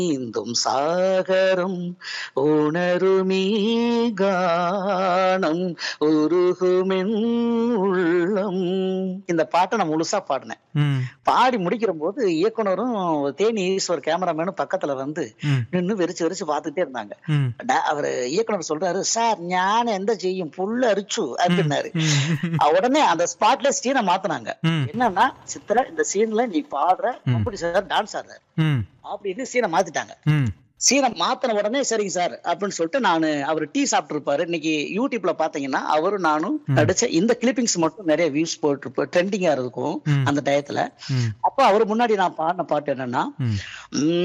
நீந்தும் சாகரம் உணருமீ கானம் உருகுமென் உள்ளம் இந்த பாட்டை நான் முழுசா பாடினேன் ம், பாடி முடிக்கிற போது இயக்குனரும் தேனி ஈஸ்வர் கேமராமேனும் பக்கத்துல வந்து ம், நின்னு வெறிச்சு வெறிச்சு பார்த்துட்டே இருந்தாங்க ம், டா- அவரு இயக்குனர் சொல்றாரு சார் ஞான எந்த செய்யும் புல்ல அரிச்சு அப்படின்னாரு ம், அஹ் உடனே அந்த ஸ்பாட்ல சீனை மாத்துனாங்க ம், என்னன்னா சித்திர இந்த சீன்ல நீ பாடுற அப்படி சார் டான்ஸ் ஆடுற ம், அப்படின்னு சீனை மாத்திட்டாங்க ம், சீனை மாத்தின உடனே சரிங்க சார் அப்படின்னு சொல்லிட்டு நான் அவர் டீ சாப்பிட்டு இருப்பாரு இன்னைக்கு யூடியூப்ல பாத்தீங்கன்னா அவரும் நானும் நடிச்ச இந்த கிளிப்பிங்ஸ் மட்டும் நிறைய வியூஸ் போட்டு ட்ரெண்டிங்கா இருக்கும் ம். அந்த டயத்துல ம், அப்போ அவர் முன்னாடி நான் பாடின பாட்டு என்னன்னா ம். உம்